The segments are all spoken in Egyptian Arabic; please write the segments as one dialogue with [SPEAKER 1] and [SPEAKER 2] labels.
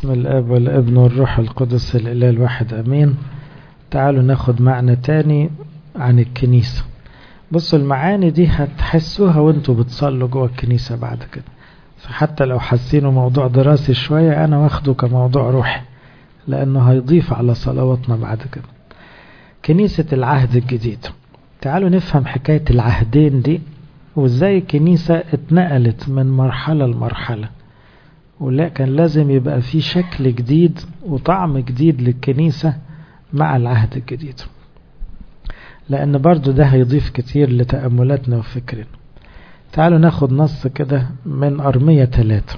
[SPEAKER 1] بسم الاب والابن والروح القدس الاله الواحد امين تعالوا ناخد معنى تاني عن الكنيسة بصوا المعاني دي هتحسوها وانتوا بتصلوا جوه الكنيسة بعد كده فحتى لو حاسينه موضوع دراسي شوية انا واخده كموضوع روحي لانه هيضيف على صلواتنا بعد كده كنيسة العهد الجديد تعالوا نفهم حكاية العهدين دي وازاي الكنيسة اتنقلت من مرحلة لمرحلة ولا كان لازم يبقى في شكل جديد وطعم جديد للكنيسة مع العهد الجديد لأن برضو ده هيضيف كتير لتأملاتنا وفكرنا تعالوا ناخد نص كده من أرمية ثلاثة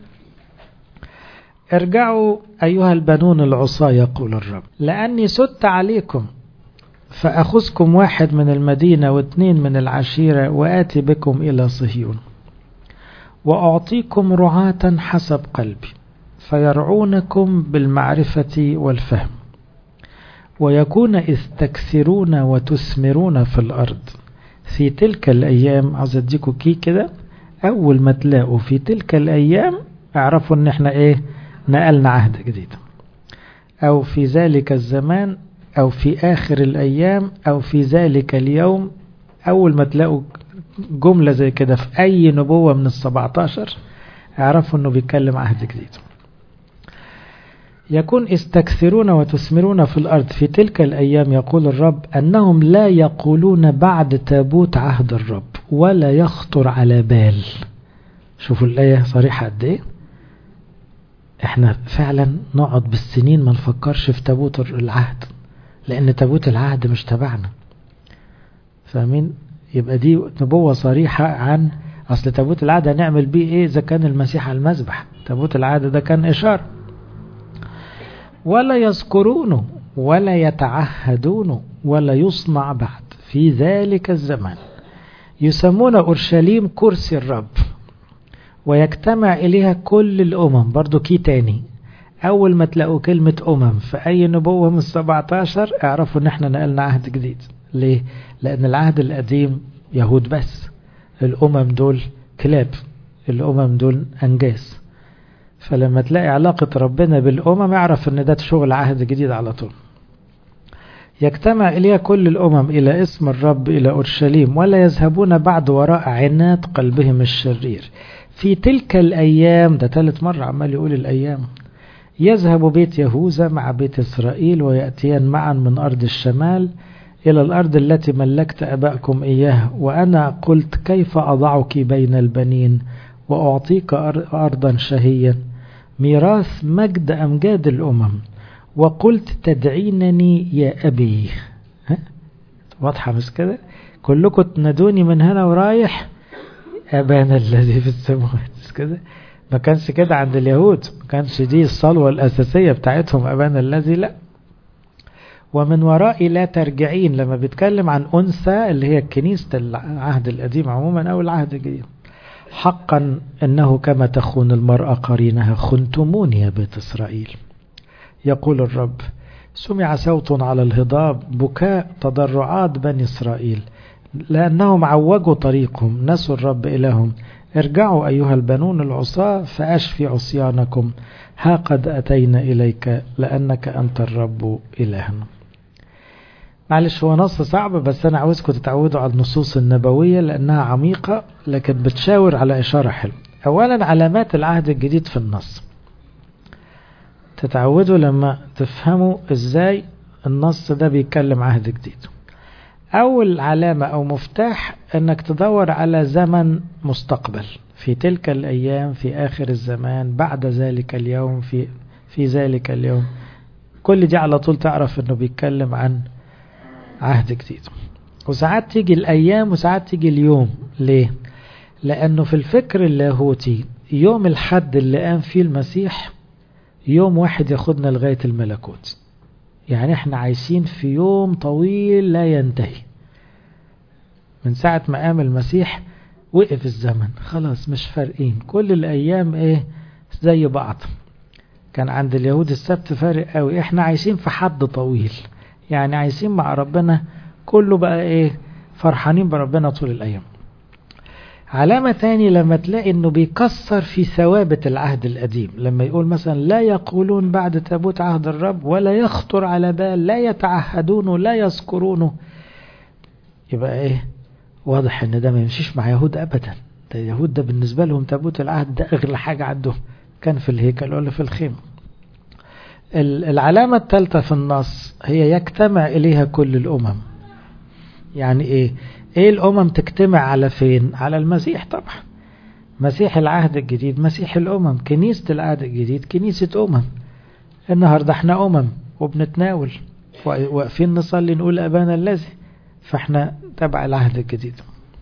[SPEAKER 1] ارجعوا أيها البنون العصاة يقول الرب لأني سدت عليكم فأخذكم واحد من المدينة واثنين من العشيرة وآتي بكم إلى صهيون وأعطيكم رعاة حسب قلبي فيرعونكم بالمعرفة والفهم ويكون إذ تكثرون وتثمرون في الأرض في تلك الأيام عاوز أديكوا كي كده أول ما تلاقوا في تلك الأيام اعرفوا إن إحنا إيه نقلنا عهد جديد أو في ذلك الزمان أو في آخر الأيام أو في ذلك اليوم أول ما تلاقوا جملة زي كده في أي نبوة من السبعتاشر اعرفوا أنه بيتكلم عهد جديد يكون استكثرون وتثمرون في الأرض في تلك الأيام يقول الرب أنهم لا يقولون بعد تابوت عهد الرب ولا يخطر على بال شوفوا الآية صريحة قد إيه احنا فعلا نقعد بالسنين ما نفكرش في تابوت العهد لأن تابوت العهد مش تبعنا فاهمين يبقى دي نبوة صريحة عن أصل تابوت العهد هنعمل بيه إيه إذا كان المسيح على المذبح تابوت العهد ده كان إشارة ولا يذكرونه ولا يتعهدونه ولا يصنع بعد في ذلك الزمان يسمون أورشليم كرسي الرب ويجتمع إليها كل الأمم برضو كي تاني أول ما تلاقوا كلمة أمم في أي نبوة من السبعتاشر اعرفوا إن احنا نقلنا عهد جديد ليه؟ لأن العهد القديم يهود بس الأمم دول كلاب الأمم دول أنجاز فلما تلاقي علاقة ربنا بالأمم اعرف إن ده شغل عهد جديد على طول يجتمع إليها كل الأمم إلى اسم الرب إلى أورشليم ولا يذهبون بعد وراء عناد قلبهم الشرير في تلك الأيام ده ثالث مرة عمال يقول الأيام يذهب بيت يهوذا مع بيت إسرائيل ويأتيان معا من أرض الشمال إلى الأرض التي ملكت أبائكم إياها وأنا قلت كيف أضعك بين البنين وأعطيك أرضا شهيا ميراث مجد أمجاد الأمم وقلت تدعينني يا أبي واضحة مش كده كلكم تنادوني من هنا ورايح أبانا الذي في السماوات كده ما كانش كده عند اليهود ما كانش دي الصلوة الأساسية بتاعتهم أبانا الذي لا ومن ورائي لا ترجعين لما بيتكلم عن أنثى اللي هي كنيسة العهد القديم عموما أو العهد الجديد حقا إنه كما تخون المرأة قرينها خنتموني يا بيت إسرائيل يقول الرب سمع صوت على الهضاب بكاء تضرعات بني إسرائيل لأنهم عوجوا طريقهم نسوا الرب إلههم ارجعوا أيها البنون العصاة فأشفي عصيانكم ها قد أتينا إليك لأنك أنت الرب إلهنا معلش هو نص صعب بس أنا عاوزكم تتعودوا على النصوص النبوية لأنها عميقة لكن بتشاور على إشارة حلوة أولا علامات العهد الجديد في النص تتعودوا لما تفهموا إزاي النص ده بيتكلم عهد جديد أول علامة أو مفتاح أنك تدور على زمن مستقبل في تلك الأيام في آخر الزمان بعد ذلك اليوم في في ذلك اليوم كل دي على طول تعرف أنه بيتكلم عن عهد جديد وساعات تيجي الأيام وساعات تيجي اليوم ليه؟ لأنه في الفكر اللاهوتي يوم الحد اللي قام فيه المسيح يوم واحد ياخدنا لغاية الملكوت يعني احنا عايشين في يوم طويل لا ينتهي من ساعة ما قام المسيح وقف الزمن خلاص مش فارقين كل الأيام ايه زي بعض كان عند اليهود السبت فارق قوي احنا عايشين في حد طويل يعني عايشين مع ربنا كله بقى ايه فرحانين بربنا طول الأيام علامة تاني لما تلاقي انه بيكسر في ثوابت العهد القديم لما يقول مثلا لا يقولون بعد تابوت عهد الرب ولا يخطر على بال لا يتعهدونه لا يذكرونه يبقى ايه واضح ان ده ما يمشيش مع يهود ابدا ده اليهود ده بالنسبة لهم تابوت العهد ده اغلى حاجة عندهم كان في الهيكل ولا في الخيمة العلامة الثالثة في النص هي يجتمع إليها كل الأمم يعني إيه إيه الأمم تجتمع على فين على المسيح طبعا مسيح العهد الجديد مسيح الأمم كنيسة العهد الجديد كنيسة أمم النهاردة احنا أمم وبنتناول واقفين نصلي نقول أبانا الذي فاحنا تبع العهد الجديد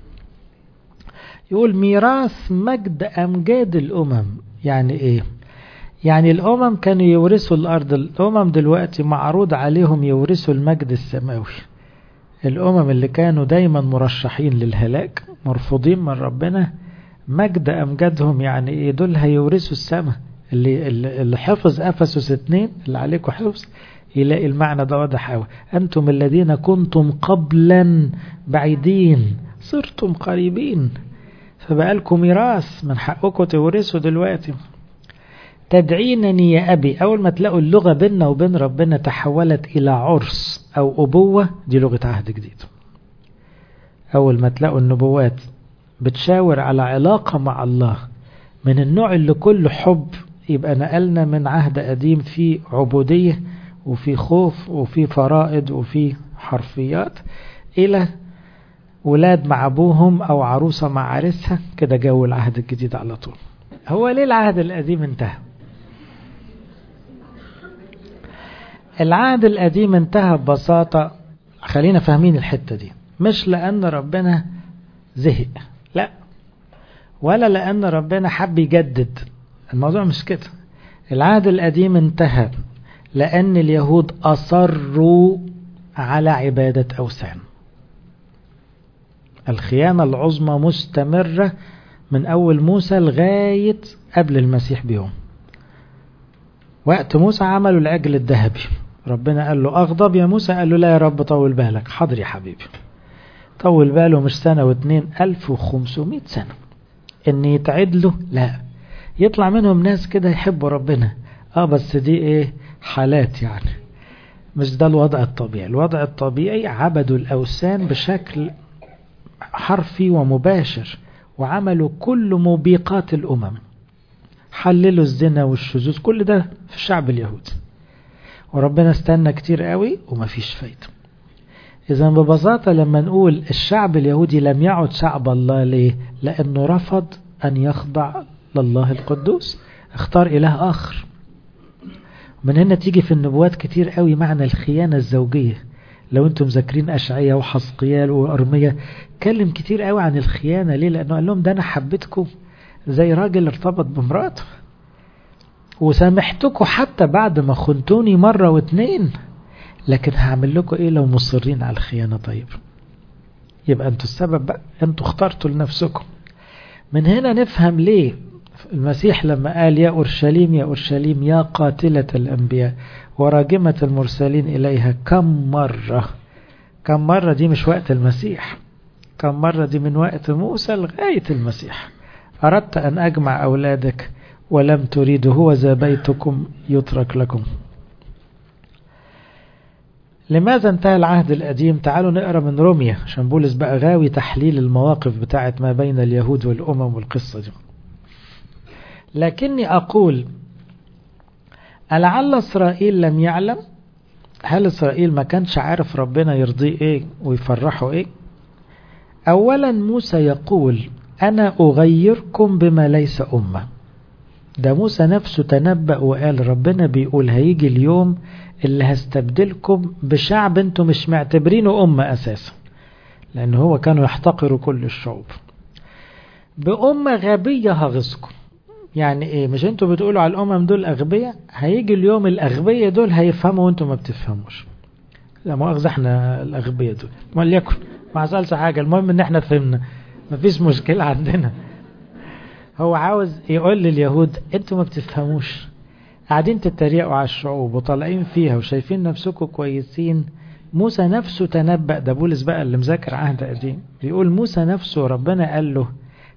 [SPEAKER 1] يقول ميراث مجد أمجاد الأمم يعني إيه يعني الأمم كانوا يورثوا الأرض الأمم دلوقتي معروض عليهم يورثوا المجد السماوي الأمم اللي كانوا دايما مرشحين للهلاك مرفوضين من ربنا مجد أمجادهم يعني إيه دول هيورثوا السماء اللي, اللي حفظ أفسس اتنين اللي عليكم حفظ يلاقي المعنى ده واضح قوي أنتم الذين كنتم قبلا بعيدين صرتم قريبين فبقالكم ميراث من حقكم تورثوا دلوقتي تدعينني يا أبي أول ما تلاقوا اللغة بيننا وبين ربنا تحولت إلى عرس أو أبوة دي لغة عهد جديد أول ما تلاقوا النبوات بتشاور على علاقة مع الله من النوع اللي كله حب يبقى نقلنا من عهد قديم في عبودية وفي خوف وفي فرائض وفي حرفيات إلى ولاد مع أبوهم أو عروسة مع عريسها كده جو العهد الجديد على طول هو ليه العهد القديم انتهى العهد القديم انتهى ببساطة خلينا فاهمين الحتة دي مش لأن ربنا زهق لا ولا لأن ربنا حب يجدد الموضوع مش كده العهد القديم انتهى لأن اليهود أصروا على عبادة أوثان الخيانة العظمى مستمرة من أول موسى لغاية قبل المسيح بيوم وقت موسى عملوا العجل الذهبي ربنا قال له أغضب يا موسى قال له لا يا رب طول بالك حاضر يا حبيبي طول باله مش سنة واتنين ألف وخمسمائة سنة إن يتعدلوا لا يطلع منهم ناس كده يحبوا ربنا اه بس دي ايه حالات يعني مش ده الوضع الطبيعي الوضع الطبيعي عبدوا الأوثان بشكل حرفي ومباشر وعملوا كل موبقات الأمم حللوا الزنا والشذوذ كل ده في الشعب اليهودي وربنا استنى كتير قوي ومفيش فايدة إذا ببساطة لما نقول الشعب اليهودي لم يعد شعب الله ليه لأنه رفض أن يخضع لله القدوس اختار إله آخر من هنا تيجي في النبوات كتير قوي معنى الخيانة الزوجية لو انتم ذاكرين أشعية وحسقيال وأرمية اتكلم كتير قوي عن الخيانة ليه لأنه قال لهم ده أنا حبيتكم زي راجل ارتبط بمراته وسامحتكم حتى بعد ما خنتوني مرة واتنين لكن هعمل لكم ايه لو مصرين على الخيانة طيب يبقى انتوا السبب بقى انتوا اخترتوا لنفسكم من هنا نفهم ليه المسيح لما قال يا أورشليم يا أورشليم يا قاتلة الأنبياء وراجمة المرسلين إليها كم مرة كم مرة دي مش وقت المسيح كم مرة دي من وقت موسى لغاية المسيح أردت أن أجمع أولادك ولم تريد هو ذا بيتكم يترك لكم لماذا انتهى العهد القديم تعالوا نقرأ من روميا عشان بولس بقى غاوي تحليل المواقف بتاعت ما بين اليهود والأمم والقصة دي لكني أقول ألعل إسرائيل لم يعلم هل إسرائيل ما كانش عارف ربنا يرضيه إيه ويفرحه إيه أولا موسى يقول أنا أغيركم بما ليس أمة ده موسى نفسه تنبأ وقال ربنا بيقول هيجي اليوم اللي هستبدلكم بشعب انتم مش معتبرينه أمة أساسا لأن هو كانوا يحتقروا كل الشعوب بأمة غبية هغزكم يعني ايه مش انتوا بتقولوا على الأمم دول أغبياء هيجي اليوم الأغبياء دول هيفهموا وانتم ما بتفهموش لا مؤاخذة احنا الأغبياء دول ما ليكن ما حصلش حاجة المهم ان احنا فهمنا مفيش مشكلة عندنا هو عاوز يقول لليهود انتوا ما بتفهموش قاعدين تتريقوا على الشعوب وطالعين فيها وشايفين نفسكم كويسين موسى نفسه تنبأ ده بولس بقى اللي مذاكر عهد قديم بيقول موسى نفسه ربنا قال له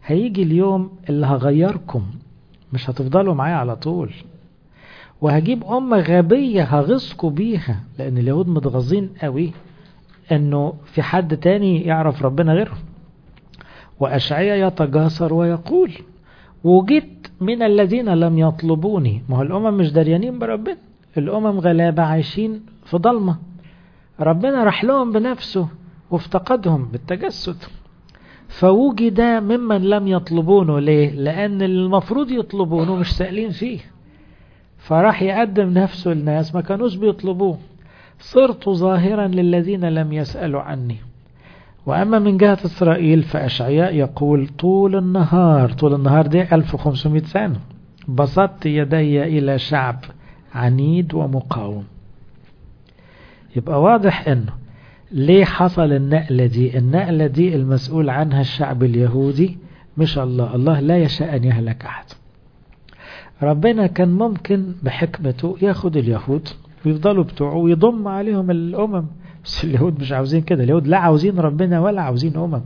[SPEAKER 1] هيجي اليوم اللي هغيركم مش هتفضلوا معايا على طول وهجيب أمة غبية هغصكوا بيها لأن اليهود متغاظين قوي أنه في حد تاني يعرف ربنا غيرهم وأشعيا يتجاسر ويقول وجدت من الذين لم يطلبوني ما هو الأمم مش دريانين بربنا الأمم غلابة عايشين في ضلمة ربنا راح لهم بنفسه وافتقدهم بالتجسد فوجد ممن لم يطلبونه ليه لأن المفروض يطلبونه مش سائلين فيه فراح يقدم نفسه للناس ما كانوش بيطلبوه صرت ظاهرا للذين لم يسألوا عني وأما من جهة إسرائيل فأشعياء يقول طول النهار طول النهار دي 1500 سنة بسطت يدي إلى شعب عنيد ومقاوم يبقى واضح أنه ليه حصل النقلة دي النقلة دي المسؤول عنها الشعب اليهودي مش الله الله لا يشاء أن يهلك أحد ربنا كان ممكن بحكمته ياخد اليهود ويفضلوا بتوعه ويضم عليهم الأمم بس اليهود مش عاوزين كده اليهود لا عاوزين ربنا ولا عاوزين أمم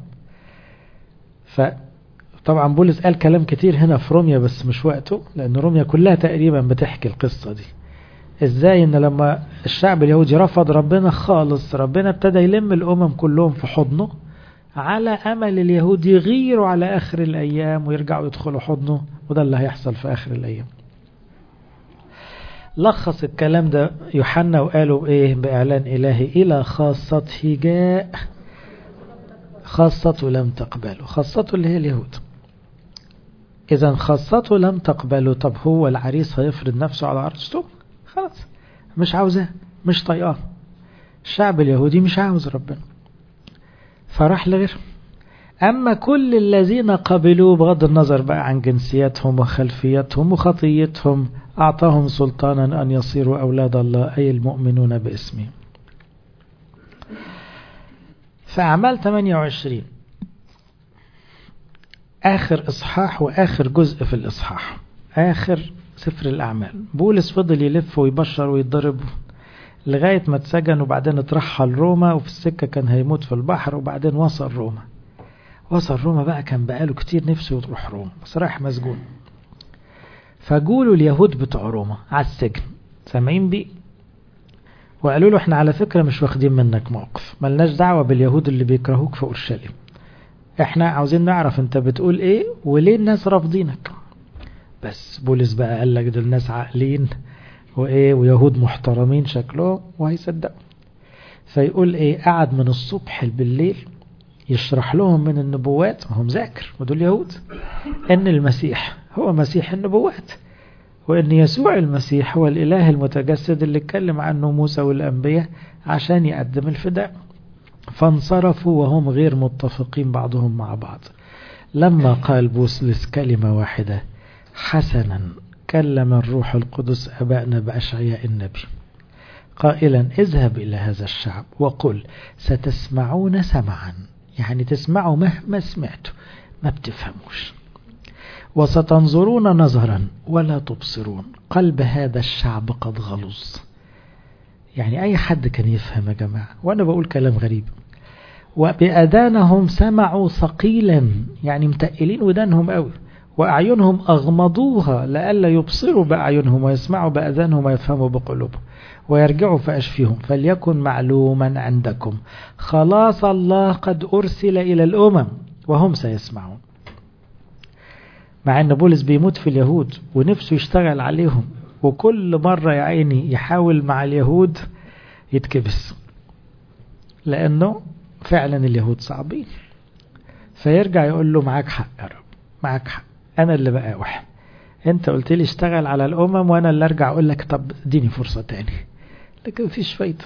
[SPEAKER 1] فطبعا بولس قال كلام كتير هنا في روميا بس مش وقته لأن روميا كلها تقريبا بتحكي القصة دي ازاي ان لما الشعب اليهودي رفض ربنا خالص ربنا ابتدى يلم الامم كلهم في حضنه على امل اليهود يغيروا على اخر الايام ويرجعوا يدخلوا حضنه وده اللي هيحصل في اخر الايام لخص الكلام ده يوحنا وقالوا ايه باعلان الهي الى خاصته جاء خاصته لم تقبله خاصته اللي هي اليهود اذا خاصته لم تقبله طب هو العريس هيفرض نفسه على عرسته خلاص مش عاوزاه مش طيقاه الشعب اليهودي مش عاوز ربنا فراح لغيره أما كل الذين قبلوا بغض النظر بقى عن جنسياتهم وخلفيتهم وخطيتهم أعطاهم سلطانا أن يصيروا أولاد الله أي المؤمنون باسمه فأعمال 28 آخر إصحاح وآخر جزء في الإصحاح آخر سفر الأعمال بولس فضل يلف ويبشر ويتضرب لغاية ما اتسجن وبعدين اترحل روما وفي السكة كان هيموت في البحر وبعدين وصل روما وصل روما بقى كان بقاله كتير نفسه يروح روما بس رايح مسجون فقولوا اليهود بتوع روما على السجن سامعين بيه وقالوا له احنا على فكرة مش واخدين منك موقف ملناش دعوة باليهود اللي بيكرهوك في أورشليم احنا عاوزين نعرف انت بتقول ايه وليه الناس رافضينك بس بولس بقى قال لك دول ناس عاقلين وايه ويهود محترمين شكلهم وهيصدقوا فيقول ايه قعد من الصبح بالليل يشرح لهم من النبوات وهم ذاكر ودول يهود ان المسيح هو مسيح النبوات وان يسوع المسيح هو الاله المتجسد اللي اتكلم عنه موسى والانبياء عشان يقدم الفداء فانصرفوا وهم غير متفقين بعضهم مع بعض لما قال بوسلس كلمة واحدة حسنا كلم الروح القدس أبائنا بأشعياء النبي قائلا اذهب إلى هذا الشعب وقل ستسمعون سمعا يعني تسمعوا مهما سمعتوا ما بتفهموش وستنظرون نظرا ولا تبصرون قلب هذا الشعب قد غلظ يعني أي حد كان يفهم يا جماعة وأنا بقول كلام غريب وبأذانهم سمعوا ثقيلا يعني متقلين ودانهم قوي وأعينهم أغمضوها لئلا يبصروا بأعينهم ويسمعوا بأذانهم ويفهموا بقلوبهم ويرجعوا فأشفيهم فليكن معلوما عندكم خلاص الله قد أرسل إلى الأمم وهم سيسمعون مع أن بولس بيموت في اليهود ونفسه يشتغل عليهم وكل مرة يا عيني يحاول مع اليهود يتكبس لأنه فعلا اليهود صعبين فيرجع يقول له معاك حق يا رب معاك حق أنا اللي بقاوح أنت قلت لي اشتغل على الأمم وأنا اللي أرجع أقول لك طب اديني فرصة تاني لكن مفيش فايدة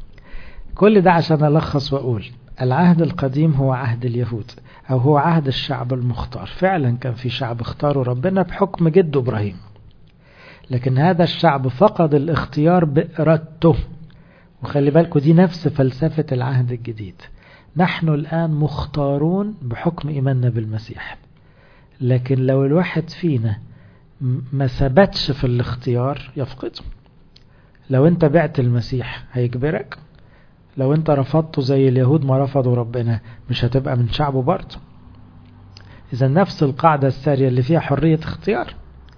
[SPEAKER 1] كل ده عشان ألخص وأقول العهد القديم هو عهد اليهود أو هو عهد الشعب المختار فعلا كان في شعب اختاروا ربنا بحكم جده إبراهيم لكن هذا الشعب فقد الاختيار بإرادته وخلي بالكم دي نفس فلسفة العهد الجديد نحن الآن مختارون بحكم إيماننا بالمسيح لكن لو الواحد فينا ما ثبتش في الاختيار يفقده لو انت بعت المسيح هيجبرك لو انت رفضته زي اليهود ما رفضوا ربنا مش هتبقى من شعبه برضه إذا نفس القاعدة السارية اللي فيها حرية اختيار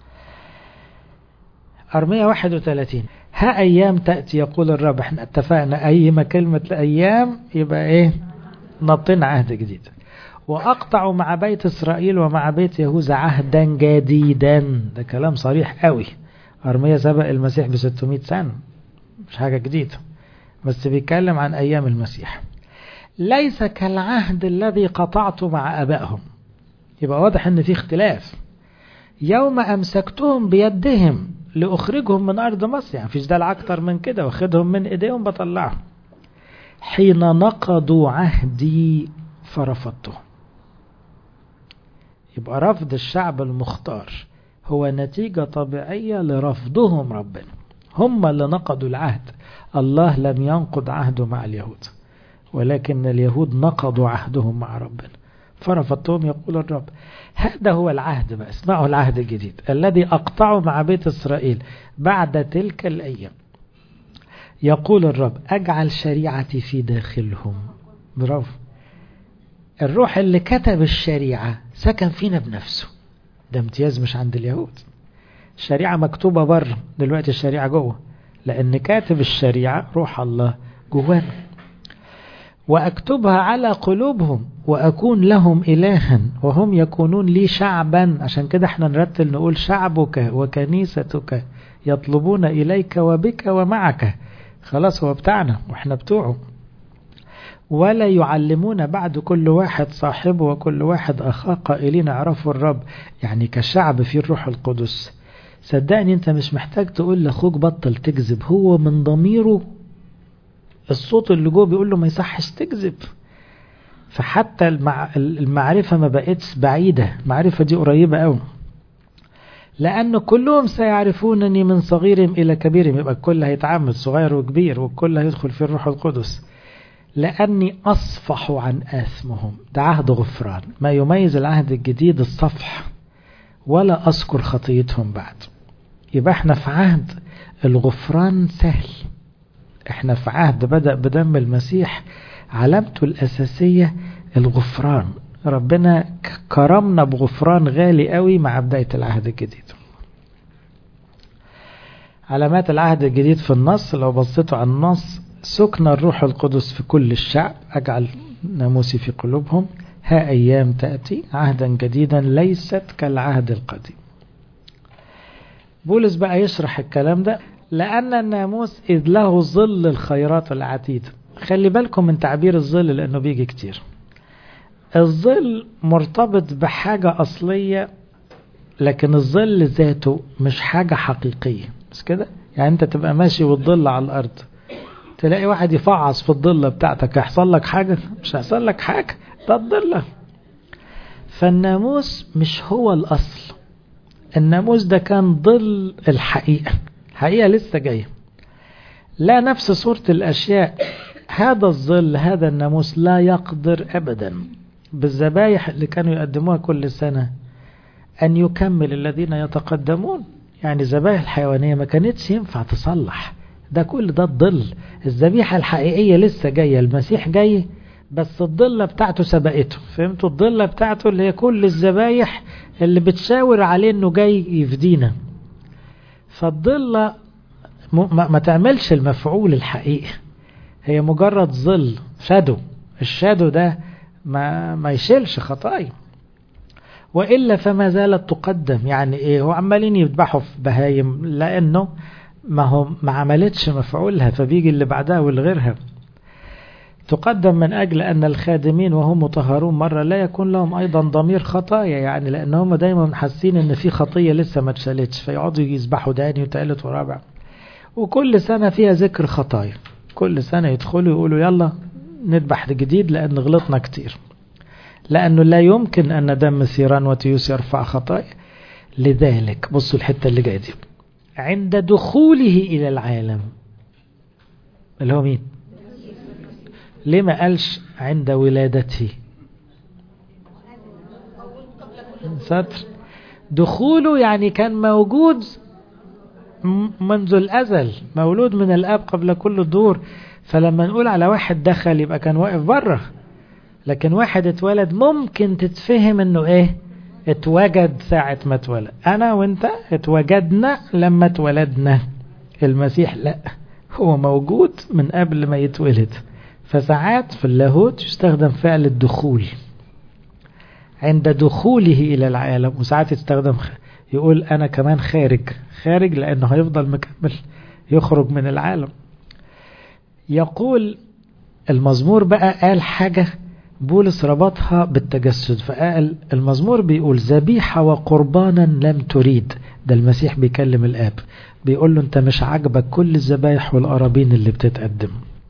[SPEAKER 1] أرمية 31 ها أيام تأتي يقول الرب احنا اتفقنا أي ما كلمة الأيام يبقى إيه نطين عهد جديد وأقطع مع بيت إسرائيل ومع بيت يهوذا عهدا جديدا ده كلام صريح قوي أرمية سبق المسيح ب 600 سنة مش حاجة جديدة بس بيتكلم عن أيام المسيح ليس كالعهد الذي قطعت مع أبائهم يبقى واضح ان في اختلاف يوم أمسكتهم بيدهم لأخرجهم من أرض مصر يعني فيش دلع أكتر من كده واخدهم من إيديهم بطلعهم حين نقضوا عهدي فرفضته يبقى رفض الشعب المختار هو نتيجة طبيعية لرفضهم ربنا هم اللي نقضوا العهد الله لم ينقض عهده مع اليهود ولكن اليهود نقضوا عهدهم مع ربنا فرفضتهم يقول الرب هذا هو العهد بقى اسمعوا العهد الجديد الذي أقطعه مع بيت إسرائيل بعد تلك الأيام يقول الرب أجعل شريعتي في داخلهم برافو الروح اللي كتب الشريعة سكن فينا بنفسه ده امتياز مش عند اليهود الشريعة مكتوبة بره دلوقتي الشريعة جوه لأن كاتب الشريعة روح الله جوانا وأكتبها على قلوبهم وأكون لهم إلها وهم يكونون لي شعبا عشان كده احنا نرتل نقول شعبك وكنيستك يطلبون إليك وبك ومعك خلاص هو بتاعنا واحنا بتوعه ولا يعلمون بعد كل واحد صاحبه وكل واحد أخاه قائلين اعرفوا الرب يعني كشعب في الروح القدس صدقني انت مش محتاج تقول لاخوك بطل تكذب هو من ضميره الصوت اللي جوه بيقول له ما يصحش تكذب فحتى المع... المعرفة ما بقتش بعيدة المعرفة دي قريبة قوي لأن كلهم سيعرفونني من صغيرهم إلى كبيرهم يبقى الكل هيتعامل صغير وكبير والكل هيدخل في الروح القدس لأني أصفح عن آثمهم ده عهد غفران ما يميز العهد الجديد الصفح ولا أذكر خطيتهم بعد يبقى احنا في عهد الغفران سهل احنا في عهد بدأ بدم المسيح علامته الأساسية الغفران ربنا كرمنا بغفران غالي قوي مع بداية العهد الجديد علامات العهد الجديد في النص لو بصيتوا على النص سكن الروح القدس في كل الشعب أجعل ناموسي في قلوبهم ها أيام تأتي عهدا جديدا ليست كالعهد القديم بولس بقى يشرح الكلام ده لأن الناموس إذ له ظل الخيرات العتيدة خلي بالكم من تعبير الظل لأنه بيجي كتير الظل مرتبط بحاجة أصلية لكن الظل ذاته مش حاجة حقيقية بس كده يعني أنت تبقى ماشي والظل على الأرض تلاقي واحد يفعص في الضلة بتاعتك يحصل لك حاجة مش هيحصل لك حاجة ده الضلة فالناموس مش هو الأصل الناموس ده كان ظل الحقيقة الحقيقة لسه جاية لا نفس صورة الأشياء هذا الظل هذا الناموس لا يقدر أبدا بالذبايح اللي كانوا يقدموها كل سنة أن يكمل الذين يتقدمون يعني الذبائح الحيوانية ما كانتش ينفع تصلح ده كل ده الظل الذبيحة الحقيقية لسه جاية المسيح جاي بس الضلة بتاعته سبقته فهمتوا الضلة بتاعته اللي هي كل الذبايح اللي بتشاور عليه انه جاي يفدينا فالضلة ما, ما تعملش المفعول الحقيقي هي مجرد ظل شادو الشادو ده ما, ما يشيلش خطايا وإلا فما زالت تقدم يعني إيه هو عمالين يذبحوا في بهايم لأنه ما هو ما عملتش مفعولها فبيجي اللي بعدها والغيرها تقدم من أجل أن الخادمين وهم مطهرون مرة لا يكون لهم أيضا ضمير خطايا يعني لأن هم دايما حاسين أن في خطية لسه ما اتشالتش فيقعدوا يسبحوا تاني وتالت ورابع وكل سنة فيها ذكر خطايا كل سنة يدخلوا يقولوا يلا نذبح جديد لأن غلطنا كتير لأنه لا يمكن أن دم ثيران وتيوس يرفع خطايا لذلك بصوا الحتة اللي جاية دي عند دخوله إلى العالم اللي هو مين ليه ما قالش عند ولادته سطر دخوله يعني كان موجود منذ الأزل مولود من الأب قبل كل الدور فلما نقول على واحد دخل يبقى كان واقف بره لكن واحد اتولد ممكن تتفهم انه ايه اتوجد ساعة ما اتولد أنا وأنت اتوجدنا لما اتولدنا المسيح لا هو موجود من قبل ما يتولد فساعات في اللاهوت يستخدم فعل الدخول عند دخوله إلى العالم وساعات يستخدم يقول أنا كمان خارج خارج لأنه هيفضل مكمل يخرج من العالم يقول المزمور بقى قال حاجة بولس ربطها بالتجسد فقال المزمور بيقول ذبيحة وقربانا لم تريد ده المسيح بيكلم الآب بيقول له انت مش عاجبك كل الذبايح والقرابين اللي بتتقدم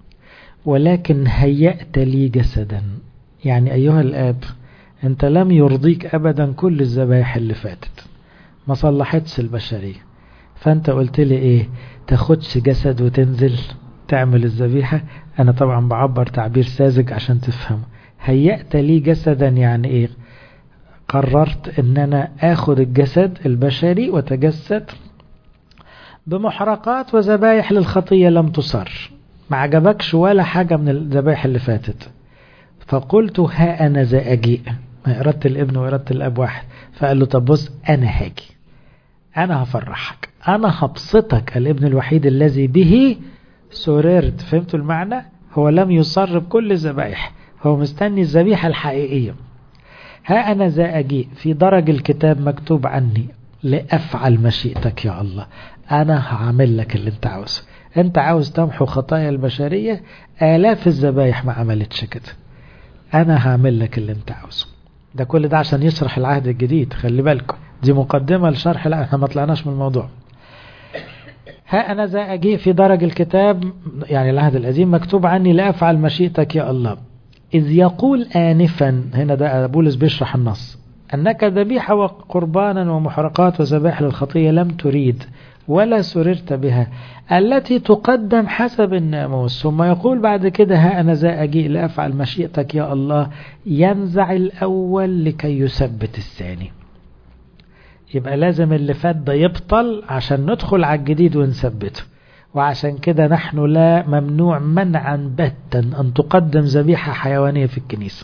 [SPEAKER 1] ولكن هيأت لي جسدا يعني أيها الآب انت لم يرضيك أبدا كل الذبايح اللي فاتت ما صلحتش البشرية فانت قلت لي ايه تاخدش جسد وتنزل تعمل الذبيحة انا طبعا بعبر تعبير ساذج عشان تفهمه هيأت لي جسدا يعني ايه قررت ان انا اخد الجسد البشري وتجسد بمحرقات وذبايح للخطية لم تصر ما عجبكش ولا حاجة من الذبايح اللي فاتت فقلت ها أنا ذا أجيء ما إرادة الابن وإرادة الأب واحد فقال له طب بص أنا هاجي أنا هفرحك أنا هبسطك الابن الوحيد الذي به سررت فهمتوا المعنى هو لم يصر بكل الذبائح هو مستني الذبيحة الحقيقية ها أنا ذا أجيء في درج الكتاب مكتوب عني لأفعل مشيئتك يا الله أنا هعمل لك اللي أنت عاوزه أنت عاوز تمحو خطايا البشرية آلاف الذبايح ما عملتش كده أنا هعمل لك اللي أنت عاوزه ده كل ده عشان يشرح العهد الجديد خلي بالكم دي مقدمة لشرح لا احنا ما طلعناش من الموضوع ها أنا ذا أجيء في درج الكتاب يعني العهد القديم مكتوب عني لأفعل مشيئتك يا الله إذ يقول آنفا هنا ده بولس بيشرح النص أنك ذبيحة وقربانا ومحرقات وذبائح للخطية لم تريد ولا سررت بها التي تقدم حسب الناموس ثم يقول بعد كده ها أنا ذا أجيء لأفعل مشيئتك يا الله ينزع الأول لكي يثبت الثاني يبقى لازم اللي فات ده يبطل عشان ندخل على الجديد ونثبته وعشان كده نحن لا ممنوع منعا باتا أن تقدم ذبيحة حيوانية في الكنيسة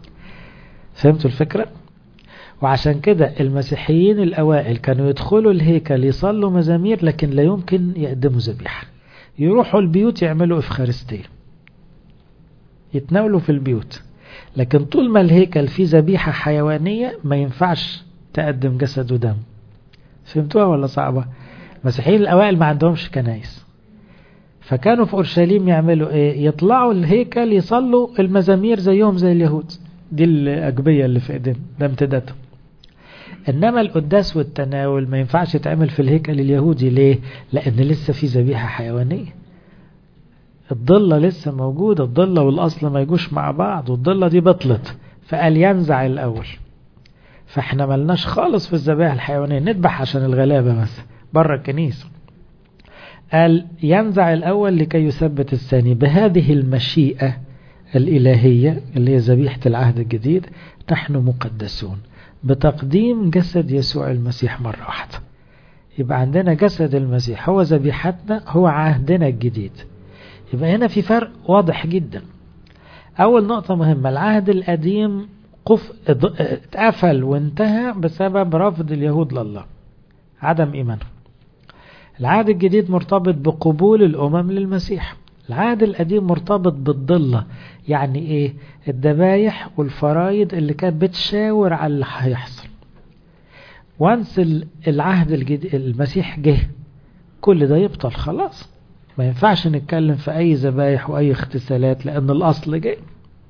[SPEAKER 1] فهمتوا الفكرة؟ وعشان كده المسيحيين الأوائل كانوا يدخلوا الهيكل يصلوا مزامير لكن لا يمكن يقدموا ذبيحة يروحوا البيوت يعملوا إفخارستية يتناولوا في البيوت لكن طول ما الهيكل فيه ذبيحة حيوانية ما ينفعش تقدم جسد ودم فهمتوها ولا صعبة المسيحيين الأوائل ما عندهمش كنايس فكانوا في أورشليم يعملوا إيه يطلعوا الهيكل يصلوا المزامير زيهم زي اليهود دي الأجبية اللي في إيديهم ده امتدادهم إنما القداس والتناول ما ينفعش يتعمل في الهيكل اليهودي ليه؟ لأن لسه في ذبيحة حيوانية الضلة لسه موجودة الضلة والأصل ما يجوش مع بعض والضلة دي بطلت فقال ينزع الأول فاحنا ملناش خالص في الذبائح الحيوانية نذبح عشان الغلابة بس بره الكنيسة قال ينزع الأول لكي يثبت الثاني بهذه المشيئة الإلهية اللي هي ذبيحة العهد الجديد نحن مقدسون بتقديم جسد يسوع المسيح مرة واحدة يبقى عندنا جسد المسيح هو ذبيحتنا هو عهدنا الجديد يبقى هنا في فرق واضح جدا أول نقطة مهمة العهد القديم قف اتقفل وانتهى بسبب رفض اليهود لله عدم إيمانهم العهد الجديد مرتبط بقبول الأمم للمسيح العهد القديم مرتبط بالضلة يعني ايه الذبايح والفرايد اللي كانت بتشاور على اللي هيحصل وانس العهد الجديد المسيح جه كل ده يبطل خلاص ما ينفعش نتكلم في اي ذبايح واي اغتسالات لان الاصل جه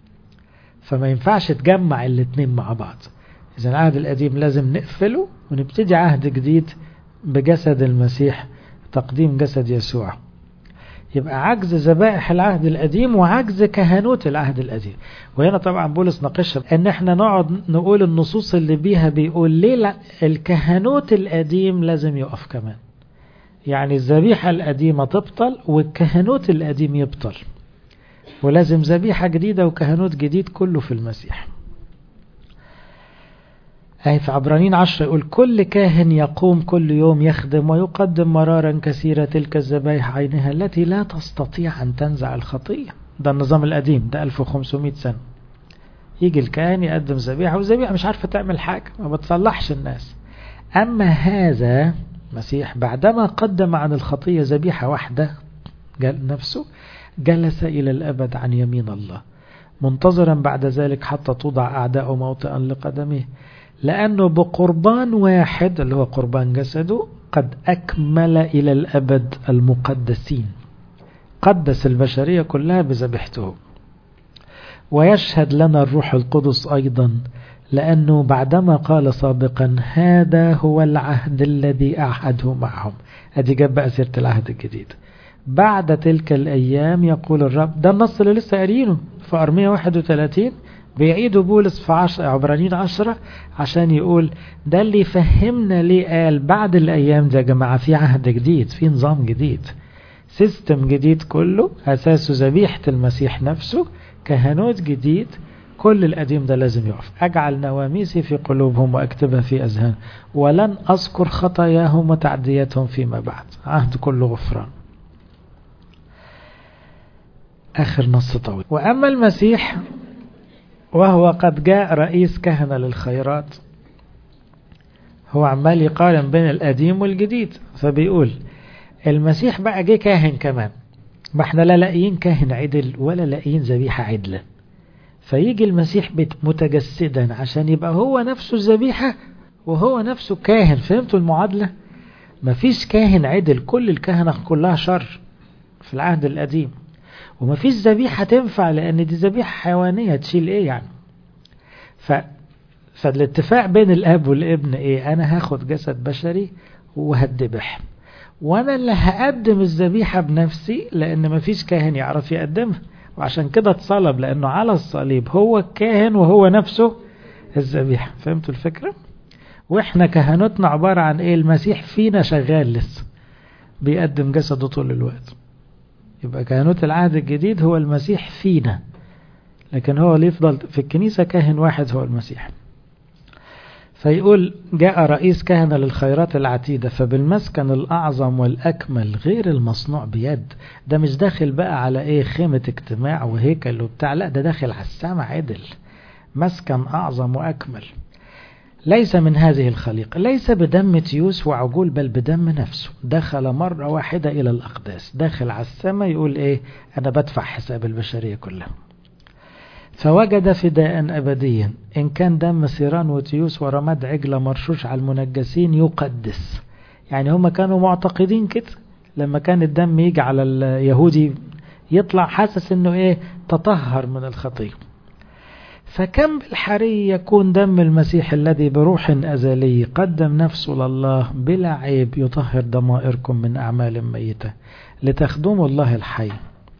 [SPEAKER 1] فما ينفعش تجمع الاتنين مع بعض اذا العهد القديم لازم نقفله ونبتدي عهد جديد بجسد المسيح تقديم جسد يسوع يبقى عجز ذبائح العهد القديم وعجز كهنوت العهد القديم وهنا طبعا بولس ناقشها ان احنا نقعد نقول النصوص اللي بيها بيقول ليه لا الكهنوت القديم لازم يقف كمان يعني الذبيحة القديمة تبطل والكهنوت القديم يبطل ولازم ذبيحة جديدة وكهنوت جديد كله في المسيح أي في عبرانين عشر يقول كل كاهن يقوم كل يوم يخدم ويقدم مرارا كثيرة تلك الذبائح عينها التي لا تستطيع أن تنزع الخطية ده النظام القديم ده 1500 سنة يجي الكاهن يقدم ذبيحة والذبيحة مش عارفة تعمل حاجة ما بتصلحش الناس أما هذا مسيح بعدما قدم عن الخطية ذبيحة واحدة نفسه جلس إلى الأبد عن يمين الله منتظرا بعد ذلك حتى توضع أعداءه موطئا لقدمه لأنه بقربان واحد اللي هو قربان جسده قد أكمل إلى الأبد المقدسين قدس البشرية كلها بذبحته ويشهد لنا الروح القدس أيضا لأنه بعدما قال سابقا هذا هو العهد الذي أعهده معهم أدي جاب بقى سيرة العهد الجديد بعد تلك الأيام يقول الرب ده النص اللي لسه قارينه في أرمية 31 بيعيدوا بولس في عشر عبرانيين عشرة عشان يقول ده اللي فهمنا ليه قال بعد الأيام دي يا جماعة في عهد جديد في نظام جديد سيستم جديد كله أساسه ذبيحة المسيح نفسه كهنوت جديد كل القديم ده لازم يقف أجعل نواميسي في قلوبهم وأكتبها في أذهان ولن أذكر خطاياهم وتعدياتهم فيما بعد عهد كله غفران آخر نص طويل وأما المسيح وهو قد جاء رئيس كهنة للخيرات هو عمال يقارن بين القديم والجديد فبيقول المسيح بقى جه كاهن كمان ما احنا لا لاقيين كاهن عدل ولا لاقيين ذبيحة عدلة فيجي المسيح متجسدا عشان يبقى هو نفسه الذبيحة وهو نفسه كاهن فهمتوا المعادلة مفيش كاهن عدل كل الكهنة كلها شر في العهد القديم ومفيش ذبيحة تنفع لأن دي ذبيحة حيوانية تشيل إيه يعني ف... فالاتفاق بين الأب والابن إيه أنا هاخد جسد بشري وهدبح وأنا اللي هقدم الذبيحة بنفسي لأن مفيش كاهن يعرف يقدمها وعشان كده اتصلب لأنه على الصليب هو الكاهن وهو نفسه الذبيحة فهمتوا الفكرة؟ وإحنا كهنوتنا عبارة عن إيه المسيح فينا شغال لسه بيقدم جسده طول الوقت يبقى كهنوت العهد الجديد هو المسيح فينا لكن هو اللي يفضل في الكنيسة كاهن واحد هو المسيح فيقول جاء رئيس كهنة للخيرات العتيدة فبالمسكن الأعظم والأكمل غير المصنوع بيد ده مش داخل بقى على ايه خيمة اجتماع وهيكل وبتاع لا ده داخل على السماء عدل مسكن أعظم وأكمل ليس من هذه الخليقة ليس بدم تيوس وعجول بل بدم نفسه دخل مرة واحدة إلى الأقداس داخل على السماء يقول إيه أنا بدفع حساب البشرية كلها فوجد فداء أبديا إن كان دم سيران وتيوس ورماد عجلة مرشوش على المنجسين يقدس يعني هم كانوا معتقدين كده لما كان الدم يجي على اليهودي يطلع حاسس انه ايه تطهر من الخطيه فكم بالحري يكون دم المسيح الذي بروح أزلي قدم نفسه لله بلا عيب يطهر ضمائركم من أعمال ميتة لتخدموا الله الحي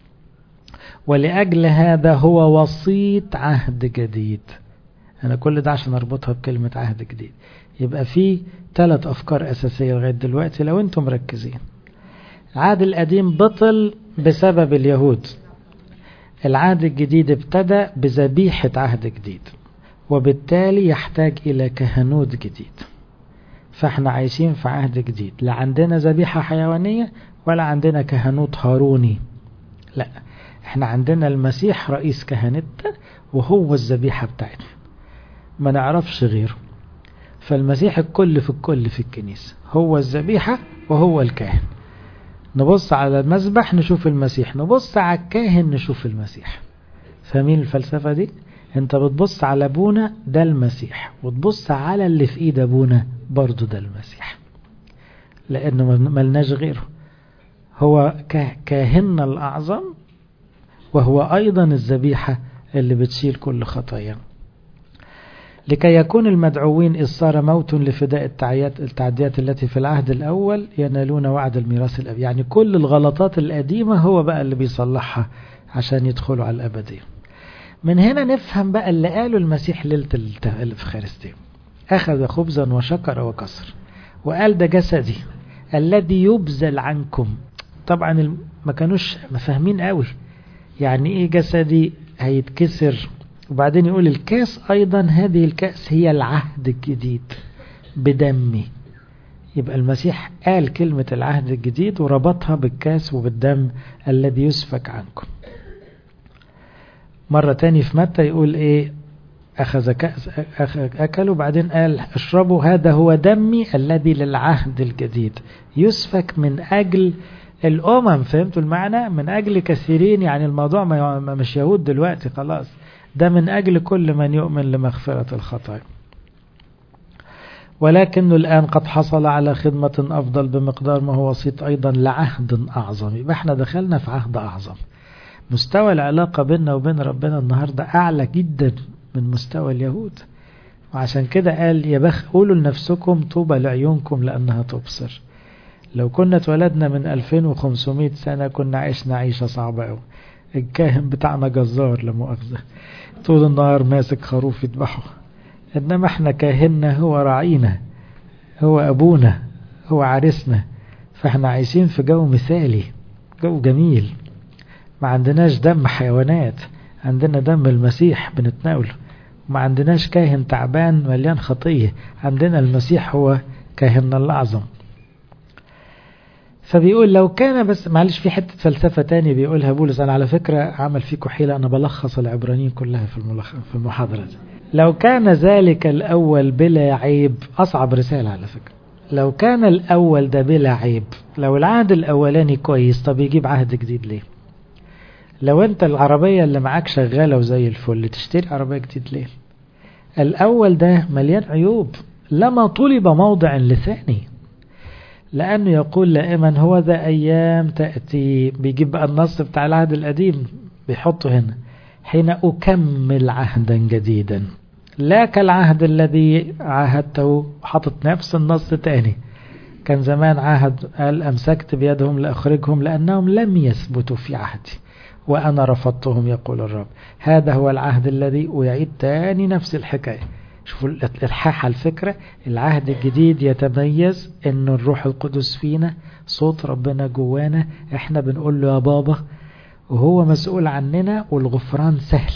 [SPEAKER 1] ولأجل هذا هو وسيط عهد جديد أنا كل ده عشان أربطها بكلمة عهد جديد يبقى في ثلاث أفكار أساسية لغاية دلوقتي لو أنتم مركزين العهد القديم بطل بسبب اليهود العهد الجديد ابتدى بذبيحة عهد جديد وبالتالي يحتاج إلى كهنوت جديد فاحنا عايشين في عهد جديد لا عندنا ذبيحة حيوانية ولا عندنا كهنوت هاروني لا احنا عندنا المسيح رئيس كهنتنا وهو الذبيحة بتاعتنا ما نعرفش غيره فالمسيح الكل في الكل في الكنيسة هو الذبيحة وهو الكاهن نبص على المذبح نشوف المسيح نبص على الكاهن نشوف المسيح فاهمين الفلسفة دي انت بتبص على ابونا ده المسيح وتبص على اللي في ايد ابونا برضو ده المسيح لانه ملناش غيره هو كاهننا الاعظم وهو ايضا الذبيحة اللي بتشيل كل خطايا لكي يكون المدعوين إذ صار موت لفداء التعديات, التعديات التي في العهد الأول ينالون وعد الميراث الأبدي يعني كل الغلطات القديمة هو بقى اللي بيصلحها عشان يدخلوا على الأبدية من هنا نفهم بقى اللي قاله المسيح ليلة الإفخارستية أخذ خبزا وشكر وكسر وقال ده جسدي الذي يبذل عنكم طبعا ما كانوش فاهمين قوي يعني ايه جسدي هيتكسر وبعدين يقول الكاس أيضا هذه الكأس هي العهد الجديد بدمي يبقى المسيح قال كلمة العهد الجديد وربطها بالكاس وبالدم الذي يسفك عنكم مرة تاني في متى يقول ايه أخذ كأس أكلوا بعدين قال اشربوا هذا هو دمي الذي للعهد الجديد يسفك من أجل الأمم فهمتوا المعنى من أجل كثيرين يعني الموضوع ما مش يهود دلوقتي خلاص ده من أجل كل من يؤمن لمغفرة الخطايا ولكنه الآن قد حصل على خدمة أفضل بمقدار ما هو وسيط أيضا لعهد أعظم يبقى احنا دخلنا في عهد أعظم مستوى العلاقة بيننا وبين ربنا النهاردة أعلى جدا من مستوى اليهود وعشان كده قال يا بخ قولوا لنفسكم طوبى لعيونكم لأنها تبصر لو كنا اتولدنا من 2500 سنة كنا عشنا عيشة صعبة قوي الكاهن بتاعنا جزار لمؤاخذة طول النهار ماسك خروف يذبحه إنما احنا كاهننا هو راعينا هو أبونا هو عريسنا فاحنا عايشين في جو مثالي جو جميل ما عندناش دم حيوانات عندنا دم المسيح بنتناوله وما عندناش كاهن تعبان مليان خطية عندنا المسيح هو كاهننا الأعظم فبيقول لو كان بس معلش في حتة فلسفة تاني بيقولها بولس أنا على فكرة عمل فيكم حيلة أنا بلخص العبرانيين كلها في الملخ... في المحاضرة دي لو كان ذلك الأول بلا عيب أصعب رسالة على فكرة لو كان الأول ده بلا عيب لو العهد الأولاني كويس طب يجيب عهد جديد ليه لو أنت العربية اللي معاك شغالة وزي الفل تشتري عربية جديد ليه الأول ده مليان عيوب لما طلب موضع لثاني لأنه يقول دائما هو ذا أيام تأتي بيجيب بقى النص بتاع العهد القديم بيحطه هنا حين أكمل عهدا جديدا لا كالعهد الذي عاهدته حطت نفس النص تاني كان زمان عهد قال أمسكت بيدهم لأخرجهم لأنهم لم يثبتوا في عهدي وأنا رفضتهم يقول الرب هذا هو العهد الذي ويعيد تاني نفس الحكاية شوفوا الإلحاح على الفكرة العهد الجديد يتميز أن الروح القدس فينا صوت ربنا جوانا احنا بنقول له يا بابا وهو مسؤول عننا والغفران سهل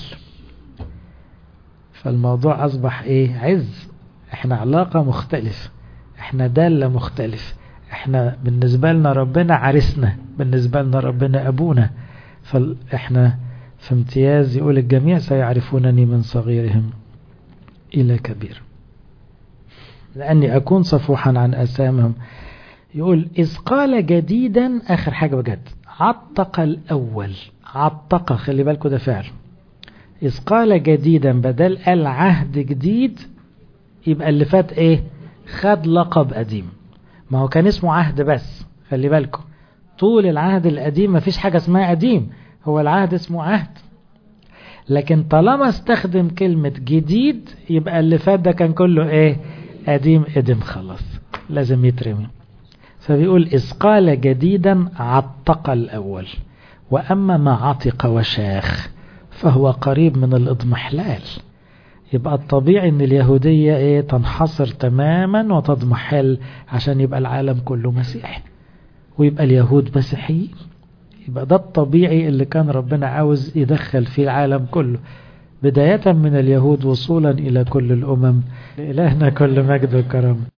[SPEAKER 1] فالموضوع أصبح إيه عز احنا علاقة مختلفة احنا دالة مختلف احنا بالنسبة لنا ربنا عرسنا بالنسبة لنا ربنا أبونا فاحنا في امتياز يقول الجميع سيعرفونني من صغيرهم إلى كبير لأني أكون صفوحا عن أسامهم يقول إذ قال جديدا آخر حاجة بجد عتق الأول عتق خلي بالكم ده فعل إذ قال جديدا بدل قال عهد جديد يبقى اللي فات إيه خد لقب قديم ما هو كان اسمه عهد بس خلي بالكم طول العهد القديم ما فيش حاجة اسمها قديم هو العهد اسمه عهد لكن طالما استخدم كلمة جديد يبقى اللي فات ده كان كله ايه قديم قدم خلاص لازم يترمي فبيقول إذ قال جديدا عتق الأول وأما ما عتق وشاخ فهو قريب من الإضمحلال يبقى الطبيعي ان اليهودية ايه تنحصر تماما وتضمحل عشان يبقى العالم كله مسيحي ويبقى اليهود مسيحيين يبقى ده الطبيعي اللي كان ربنا عاوز يدخل فيه العالم كله بداية من اليهود وصولا إلى كل الأمم لإلهنا كل مجد وكرم